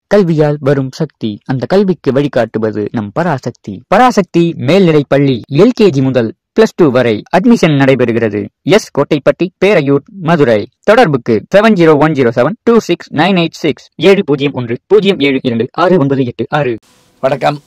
கல்வியால் வரும் சக்தி அந்த கல்விக்கு வழிகாட்டுவது நம் பராசக்தி பராசக்தி மேல்நிலைப் பள்ளி எல்கேஜி முதல் பிளஸ் டூ வரை அட்மிஷன் நடைபெறுகிறது எஸ் கோட்டைப்பட்டி பேரையூர் மதுரை தொடர்புக்கு seven zero one zero seven two six nine eight six ஏழு பூஜ்ஜியம் ஒன்று பூஜ்ஜியம் ஏழு இரண்டு ஆறு ஒன்பது எட்டு ஆறு வணக்கம்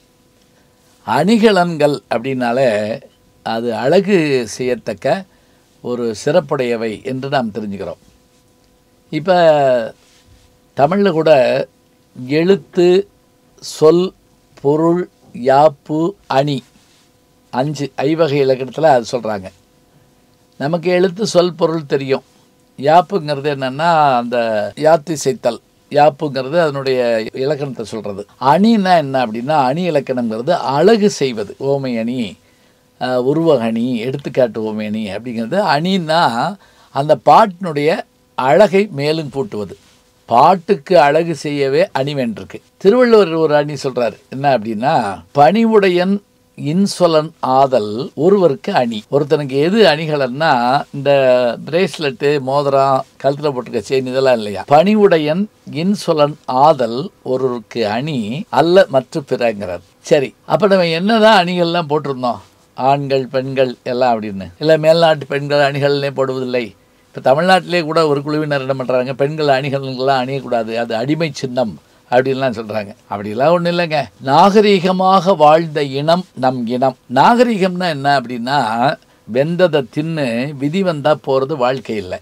அணிகலன்கள் அப்படின்னாலே அது அழகு செய்யத்தக்க ஒரு சிறப்புடையவை என்று நாம் தெரிஞ்சுக்கிறோம் இப்போ தமிழில் கூட எழுத்து சொல் பொருள் யாப்பு அணி அஞ்சு ஐவகை இலக்கணத்தில் அது சொல்கிறாங்க நமக்கு எழுத்து சொல் பொருள் தெரியும் யாப்புங்கிறது என்னென்னா அந்த யாத்திசைத்தல் யாப்புங்கிறது அதனுடைய இலக்கணத்தை சொல்கிறது அணின்னா என்ன அப்படின்னா அணி இலக்கணங்கிறது அழகு செய்வது ஓமை அணி அஹ், உருவக அணி எடுத்துக்காட்டு ஓமை அணி அப்படிங்கிறது அணின்னா அந்த பாட்டினுடைய அழகை மேலும் கூட்டுவது பாட்டுக்கு அழகு செய்யவே அணி வேண்டிருக்கு திருவள்ளுவர் ஒரு அணி சொல்றாரு என்ன அப்படின்னா பணிவுடையன் இன்சொலன் ஆதல் ஒருவருக்கு அணி ஒருத்தனுக்கு எது அணிகலன்னா இந்த பிரேஸ்லெட்டு மோதிரம் கழுத்துல போட்டிருக்க செயின் இதெல்லாம் இல்லையா பணிவுடையன் இன்சொலன் ஆதல் ஒருவருக்கு அணி அல்ல மற்ற பிறங்கிறார் சரி அப்ப நம்ம என்னதான் அணிகள்லாம் போட்டிருந்தோம் ஆண்கள் பெண்கள் எல்லாம் அப்படின்னு இல்லை மேல்நாட்டு பெண்கள் அணிகள்னே போடுவதில்லை இப்போ தமிழ்நாட்டிலே கூட ஒரு குழுவினர் என்ன பண்ணுறாங்க பெண்கள் அணிகலன்கள்லாம் அணியக்கூடாது அது அடிமை சின்னம் அப்படின்லாம் சொல்கிறாங்க அப்படிலாம் ஒன்றும் இல்லைங்க நாகரீகமாக வாழ்ந்த இனம் நம் இனம் நாகரீகம்னா என்ன அப்படின்னா வெந்ததை தின்னு விதி வந்தால் போகிறது வாழ்க்கை இல்லை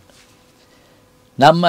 நம்ம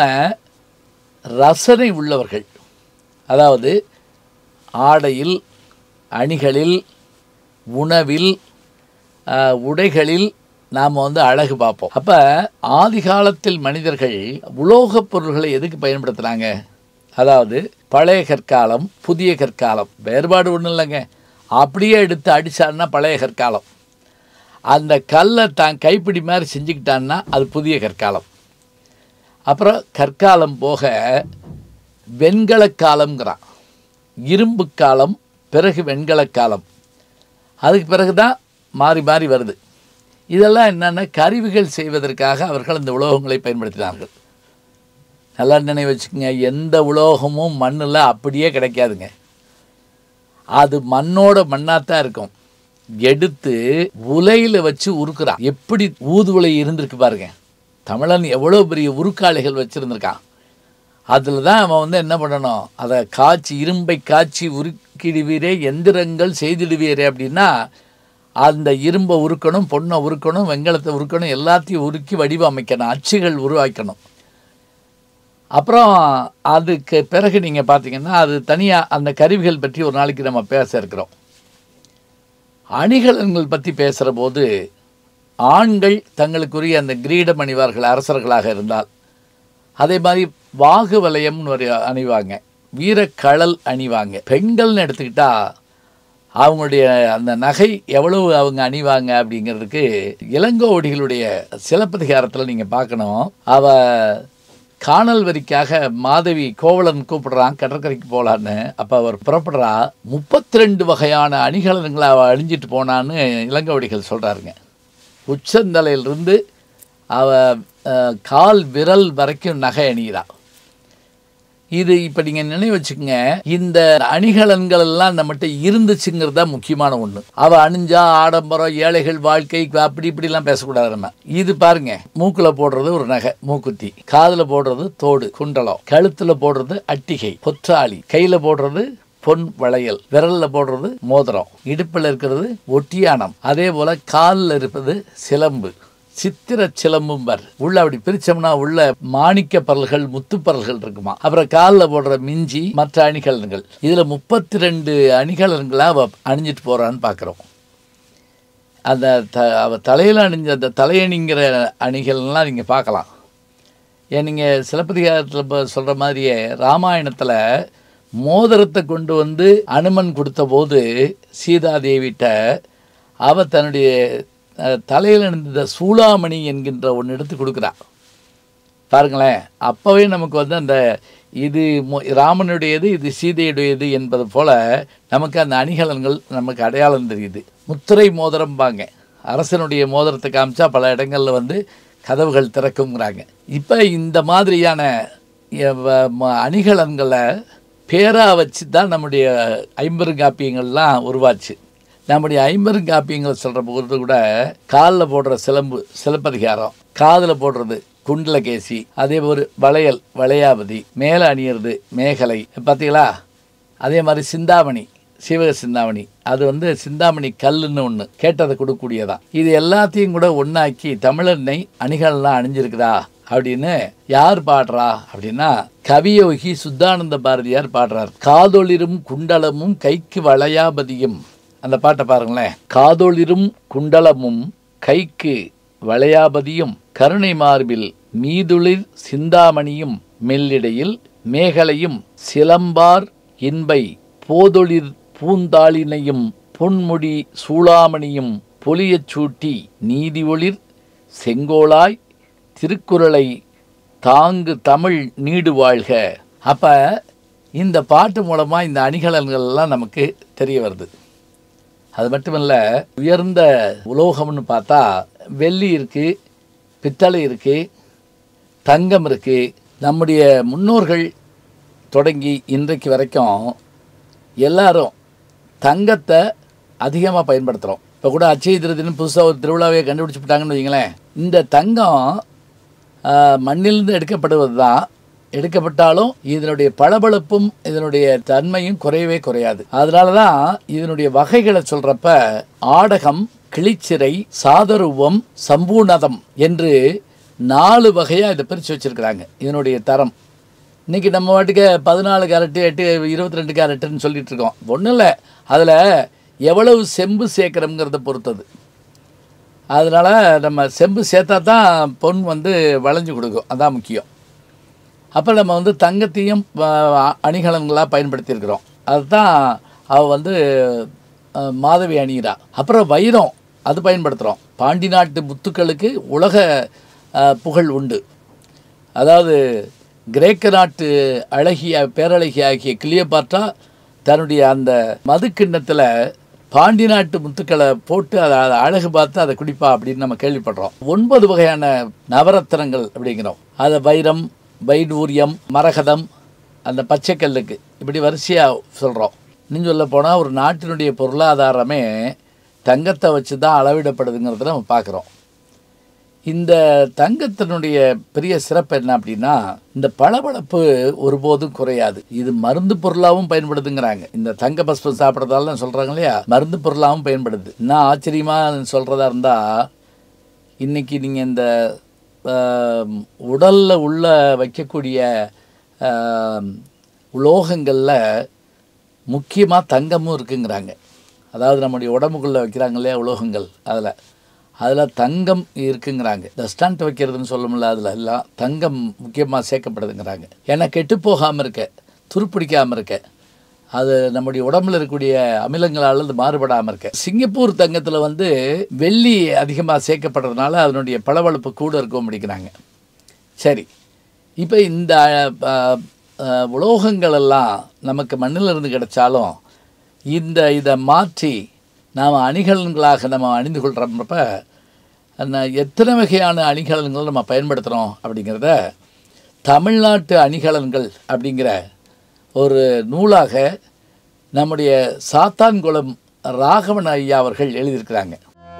ரசனை உள்ளவர்கள் அதாவது ஆடையில் அணிகளில் உணவில் ஆஹ், உடைகளில் நாம் வந்து அழகு பார்ப்போம் அப்போ ஆதி காலத்தில் மனிதர்கள் உலோகப் பொருள்களை எதுக்கு பயன்படுத்துனாங்க அதாவது பழைய கற்காலம் புதிய கற்காலம் வேறுபாடு ஒன்றும் இல்லைங்க அப்படியே எடுத்து அடிச்சான்னா பழைய கற்காலம் அந்த கல்லை தான் கைப்பிடி மாதிரி செஞ்சுக்கிட்டான்னா அது புதிய கற்காலம் அப்புறம் கற்காலம் போக வெண்கலக் காலம்ங்கிறான் இரும்பு காலம் பிறகு வெண்கலக் காலம் அதுக்கு பிறகு தான் மாறி மாறி வருது இதெல்லாம் என்னென்ன கருவிகள் செய்வதற்காக அவர்கள் இந்த உலோகங்களை பயன்படுத்தினார்கள் நல்லா நினைவு வச்சுக்கோங்க எந்த உலோகமும் மண்ணில் அப்படியே கிடைக்காதுங்க அது மண்ணோட மண்ணாத்தான் இருக்கும் எடுத்து உலையில் வச்சு உருக்குறான் எப்படி ஊதுவலை இருந்திருக்கு பாருங்க தமிழன் எவ்வளோ பெரிய உருக்காளிகள் வச்சுருந்துருக்கான் அதில் தான் அவன் வந்து என்ன பண்ணணும் அதை காய்ச்சி இரும்பை காய்ச்சி உருக்கிடுவீரே எந்திரங்கள் செய்திடுவீரே அப்படின்னா அந்த இரும்பை உருக்கணும் பொண்ணை உருக்கணும் வெங்கலத்தை உருக்கணும் எல்லாத்தையும் உருக்கி வடிவமைக்கணும் அச்சுகள் உருவாக்கணும் அப்புறம் அதுக்கு பிறகு நீங்கள் பார்த்தீங்கன்னா அது தனியாக அந்த கருவிகள் பற்றி ஒரு நாளைக்கு நம்ம பேச இருக்கிறோம் அணிகலன்கள் பற்றி பேசுகிற போது ஆண்கள் தங்களுக்குரிய அந்த கிரீடம் அணிவார்கள் அரசர்களாக இருந்தால் அதே மாதிரி வாகு வலயம்னு ஒரு அணிவாங்க வீரக்கழல் அணிவாங்க பெண்கள்னு எடுத்துக்கிட்டா அவங்களுடைய அந்த நகை எவ்வளவு அவங்க அணிவாங்க அப்படிங்கிறதுக்கு இளங்கோவடிகளுடைய சிலப்பதிகாரத்தில் நீங்கள் பார்க்கணும் அவ காணல் வரிக்காக மாதவி கோவலன் கூப்பிடுறான் கடற்கரைக்கு போகலான்னு அப்போ அவர் புறப்படுறா முப்பத்தி ரெண்டு வகையான அணிகலன்களை அவள் அணிஞ்சிட்டு போனான்னு இளங்கோவடிகள் சொல்கிறாருங்க உச்சந்தலையிலிருந்து அவ அஹ், கால் விரல் வரைக்கும் நகை அணிகிறா இது இப்போ நீங்கள் நினைவு வச்சுக்கோங்க இந்த அணிகலன்கள் எல்லாம் நம்மகிட்ட இருந்துச்சுங்கிறது தான் முக்கியமான ஒன்று அவள் அணிஞ்சா ஆடம்பரம் ஏழைகள் வாழ்க்கை அப்படி இப்படிலாம் பேசக்கூடாது நம்ம இது பாருங்க மூக்கில் போடுறது ஒரு நகை மூக்குத்தி காதில் போடுறது தோடு குண்டலம் கழுத்தில் போடுறது அட்டிகை பொற்றாளி கையில் போடுறது பொன் வளையல் விரல்ல போடுறது மோதிரம் இடுப்பில் இருக்கிறது ஒட்டியானம் அதே போல காலில் இருப்பது சிலம்பு சித்திர சிலம்பும்பர் உள்ள அப்படி பிரிச்சோம்னா உள்ள மாணிக்க பரல்கள் முத்து பரல்கள் இருக்குமா அப்புறம் காலில் போடுற மிஞ்சி மற்ற அணிகலன்கள் இதுல முப்பத்தி ரெண்டு அணிகலன்களா அவ அணிஞ்சிட்டு போறான்னு பார்க்குறோம் அந்த த அவ தலையில் அணிஞ்ச அந்த தலையணிங்கிற அணிகள்லாம் நீங்கள் பார்க்கலாம் ஏன் நீங்கள் சிலப்பதிகாரத்தில் இப்போ சொல்கிற மாதிரியே ராமாயணத்தில் மோதிரத்தை கொண்டு வந்து அனுமன் கொடுத்த போது சீதாதேவிட்ட அவ தன்னுடைய அஹ், தலையில் அணிந்த சூளாமணி என்கின்ற ஒன்று எடுத்து கொடுக்குறா பாருங்களேன் அப்போவே நமக்கு வந்து அந்த இது மு- ராமனுடையது இது சீதையுடையது என்பது போல நமக்கு அந்த அணிகலன்கள் நமக்கு அடையாளம் தெரியுது முத்திரை மோதிரம்பாங்க அரசனுடைய மோதிரத்தை காமிச்சா பல இடங்களில் வந்து கதவுகள் திறக்குங்கிறாங்க இப்போ இந்த மாதிரியான எ- வ- ம- அணிகலன்களை பேரா வச்சு தான் நம்முடைய ஐம்பெருங்காப்பியங்கள்லாம் உருவாச்சு நம்முடைய ஐம்பெருங்காப்பியங்களை சொல்கிற போது கூட காலில் போடுற சிலம்பு சிலப்பதிகாரம் காதில் போடுறது குண்டலகேசி அதே ஒரு வளையல் வளையாபதி மேலே அணியிறது மேகலை பார்த்தீங்களா அதே மாதிரி சிந்தாமணி சிவக சிந்தாமணி அது வந்து சிந்தாமணி கல்லுன்னு ஒன்று கேட்டதை கொடுக்கக்கூடியதான் இது எல்லாத்தையும் கூட ஒன்றாக்கி தமிழனை அணிகள்லாம் அணிஞ்சிருக்குதா அப்படின்னு யார் பாடுறா அப்படின்னா கவியோகி சுத்தானந்த பாரதியார் பாடுறார் காதொளிரும் குண்டலமும் கைக்கு வளையாபதியும் அந்த பாட்டை பாருங்களேன் காதொளிரும் குண்டலமும் கைக்கு வளையாபதியும் கருணை மார்பில் மீதுளிர் சிந்தாமணியும் மெல்லிடையில் மேகலையும் சிலம்பார் இன்பை போதொளிர் பூந்தாளினையும் பொன்முடி சூளாமணியும் பொலியச் சூட்டி நீதி ஒளிர் செங்கோலாய் திருக்குறளை தாங்கு தமிழ் நீடு வாழ்க அப்ப இந்த பாட்டு மூலமா இந்த அணிகலன்கள் எல்லாம் நமக்கு தெரிய வருது அது மட்டுமல்ல உயர்ந்த உலோகம்னு பார்த்தா வெள்ளி இருக்கு பித்தளை இருக்கு தங்கம் இருக்கு நம்முடைய முன்னோர்கள் தொடங்கி இன்றைக்கு வரைக்கும் எல்லாரும் தங்கத்தை அதிகமாக பயன்படுத்துகிறோம் இப்போ கூட அச்சய திருதின்னு புதுசாக ஒரு திருவிழாவே கண்டுபிடிச்சு விட்டாங்கன்னு வைங்களேன் இந்த தங்கம் ஆஹ், மண்ணிலிருந்து எடுக்கப்படுவது தான் எடுக்கப்பட்டாலும் இதனுடைய பளபளப்பும் இதனுடைய தன்மையும் குறையவே குறையாது அதனால தான் இதனுடைய வகைகளை சொல்றப்ப ஆடகம் கிளிச்சிறை சாதரூபம் சம்பூர்ணதம் என்று நாலு வகையாக இதை பிரித்து வச்சிருக்கிறாங்க இதனுடைய தரம் இன்னைக்கு நம்ம வாட்டுக்கு பதினாலு கேரட்டு எட்டு இருபத்தி ரெண்டு கேரட்டுன்னு சொல்லிட்டு இருக்கோம் ஒன்றும் இல்லை அதில் எவ்வளவு செம்பு சேர்க்குறோங்கிறத பொறுத்தது அதனால் நம்ம செம்பு சேர்த்தா தான் பொன் வந்து வளைஞ்சு கொடுக்கும் அதான் முக்கியம் அப்போ நம்ம வந்து தங்கத்தையும் ஆ, அணிகலன்களாக பயன்படுத்தியிருக்கிறோம் அதுதான் அவள் வந்து ஆ, மாதவி அணிகிறா அப்புறம் வைரம் அது பயன்படுத்துகிறோம் பாண்டி நாட்டு முத்துக்களுக்கு உலக ஆ, புகழ் உண்டு அதாவது கிரேக்க நாட்டு அழகிய பேரழகி ஆகிய கிளியோபாட்ரா தன்னுடைய அந்த மதுக்கிண்ணத்தில் பாண்டி நாட்டு முத்துக்களை போட்டு அதை அதை அழகு பார்த்து அதை குடிப்பா அப்படின்னு நம்ம கேள்விப்படுறோம் ஒன்பது வகையான நவரத்தினங்கள் அப்படிங்கிறோம் அதை வைரம் வைடூரியம் மரகதம் அந்த பச்சைக்கல்லுக்கு இப்படி வரிசையாக சொல்கிறோம் இன்னும் சொல்ல போனால் ஒரு நாட்டினுடைய பொருளாதாரமே தங்கத்தை வச்சு தான் அளவிடப்படுதுங்கிறத நம்ம பார்க்குறோம் இந்த தங்கத்தினுடைய பெரிய சிறப்பு என்ன அப்படின்னா இந்த பளபளப்பு ஒருபோதும் குறையாது இது மருந்து பொருளாகவும் பயன்படுதுங்கிறாங்க இந்த தங்க பஸ்பம் சாப்பிட்றதால சொல்கிறாங்க இல்லையா மருந்து பொருளாகவும் பயன்படுது இன்னும் ஆச்சரியமாக சொல்கிறதா இருந்தால் இன்னைக்கு நீங்கள் இந்த உடலில் உள்ள வைக்கக்கூடிய ஆம், உலோகங்களில் முக்கியமாக தங்கமும் இருக்குங்கிறாங்க அதாவது நம்முடைய உடம்புக்குள்ளே வைக்கிறாங்க இல்லையா உலோகங்கள் அதில் அதில் தங்கம் இருக்குங்கிறாங்க இந்த ஸ்டண்ட் வைக்கிறதுன்னு சொல்ல முடியல அதில் எல்லாம் தங்கம் முக்கியமாக சேர்க்கப்படுதுங்கிறாங்க ஏன்னா கெட்டு போகாமல் இருக்க துருப்பிடிக்காமல் இருக்க அது நம்முடைய உடம்புல இருக்கக்கூடிய அமிலங்களால் அது மாறுபடாமல் இருக்க சிங்கப்பூர் தங்கத்தில் வந்து வெள்ளி அதிகமாக சேர்க்கப்படுறதுனால அதனுடைய பளபளப்பு கூட இருக்கும் அப்படிங்கிறாங்க சரி இப்போ இந்த அஹ், அஹ், உலோகங்கள் எல்லாம் நமக்கு மண்ணில் இருந்து கிடைச்சாலும் இந்த இதை மாற்றி நாம் அணிகலன்களாக நம்ம அணிந்து கொள்கிறப்ப அந்த எத்தனை வகையான அணிகலன்கள் நம்ம பயன்படுத்துகிறோம் அப்படிங்கிறத தமிழ்நாட்டு அணிகலன்கள் அப்படிங்கிற ஒரு நூலாக நம்முடைய சாத்தான்குளம் ராகவன் ஐயா அவர்கள் எழுதியிருக்கிறாங்க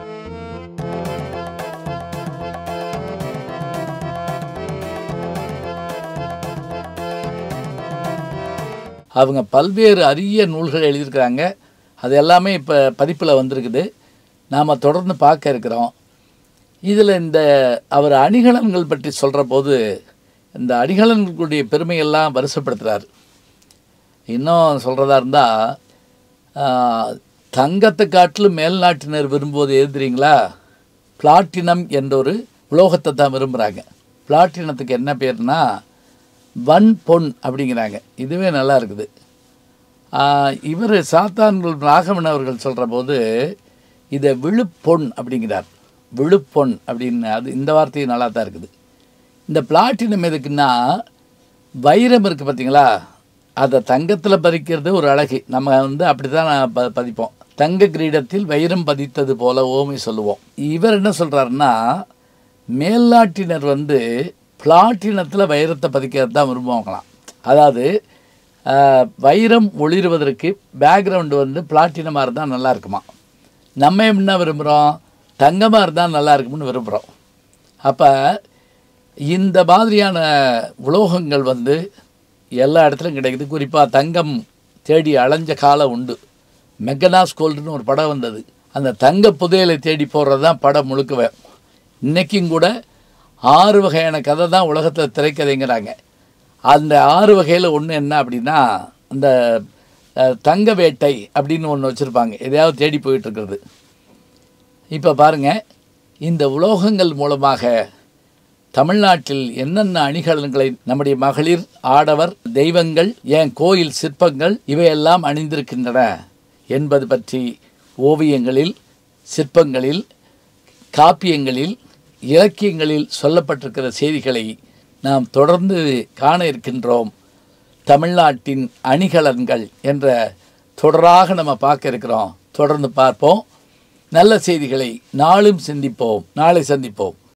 அவங்க பல்வேறு அரிய நூல்கள் எழுதியிருக்கிறாங்க அது எல்லாமே இப்போ பதிப்பில் வந்திருக்குது நாம் தொடர்ந்து பார்க்க இருக்கிறோம் இதில் இந்த அவர் அணிகலன்கள் பற்றி சொல்கிற போது இந்த அணிகலன்களுடைய பெருமையெல்லாம் வருஷப்படுத்துகிறார் இன்னும் சொல்கிறதா இருந்தால் தங்கத்தை காட்டிலும் மேல்நாட்டினர் விரும்புவது எது தெரியுங்களா பிளாட்டினம் என்ற ஒரு உலோகத்தை தான் விரும்புகிறாங்க பிளாட்டினத்துக்கு என்ன பேர்னா வன் பொன் அப்படிங்கிறாங்க இதுவே நல்லா இருக்குது இவர் சாத்தான்குள் ராகவன் அவர்கள் சொல்கிற போது இதை விழுப்பொன் அப்படிங்கிறார் விழுப்பொன் அப்படின்னு அது இந்த வார்த்தையும் நல்லா தான் இருக்குது இந்த பிளாட்டினம் எதுக்குன்னா வைரம் இருக்குது பார்த்தீங்களா அதை தங்கத்தில் பதிக்கிறது ஒரு அழகு நம்ம வந்து அப்படி தான் ப பதிப்போம் தங்க கிரீடத்தில் வைரம் பதித்தது போல ஓமை சொல்லுவோம் இவர் என்ன சொல்கிறாருன்னா மேல்நாட்டினர் வந்து பிளாட்டினத்தில் வைரத்தை பதிக்கிறது தான் விரும்புவாங்களாம் அதாவது ஆஹ், வைரம் ஒளிருவதற்கு பேக்ரவுண்டு வந்து பிளாட்டினமாக இருந்தால் நல்லா இருக்குமா நம்ம என்ன விரும்புகிறோம் தங்கமாக இருந்தால் நல்லா இருக்கும்னு விரும்புகிறோம் அப்போ இந்த மாதிரியான உலோகங்கள் வந்து எல்லா இடத்துலையும் கிடைக்குது குறிப்பாக தங்கம் தேடி அலைஞ்ச காலம் உண்டு மெக்கனாஸ் கோல்டுன்னு ஒரு படம் வந்தது அந்த தங்க புதையலை தேடி போடுறது தான் படம் முழுக்கவே இன்றைக்கும் கூட ஆறு வகையான கதை தான் உலகத்தில் திரைக்கதைங்கிறாங்க அந்த ஆறு வகையில் ஒன்று என்ன அப்படின்னா அந்த அஹ், தங்க வேட்டை அப்படின்னு ஒன்று வச்சுருப்பாங்க எதையாவது தேடி போயிட்டு இருக்கிறது இப்போ பாருங்க இந்த உலோகங்கள் மூலமாக தமிழ்நாட்டில் என்னென்ன அணிகலன்களை நம்முடைய மகளிர் ஆடவர் தெய்வங்கள் ஏன் கோயில் சிற்பங்கள் இவையெல்லாம் அணிந்திருக்கின்றன என்பது பற்றி ஓவியங்களில் சிற்பங்களில் காப்பியங்களில் இலக்கியங்களில் சொல்லப்பட்டிருக்கிற செய்திகளை நாம் தொடர்ந்து காண இருக்கின்றோம் தமிழ்நாட்டின் அணிகலன்கள் என்ற தொடராக நம்ம பார்க்க இருக்கிறோம் தொடர்ந்து பார்ப்போம் நல்ல செய்திகளை நாளும் சிந்திப்போம் நாளை சந்திப்போம்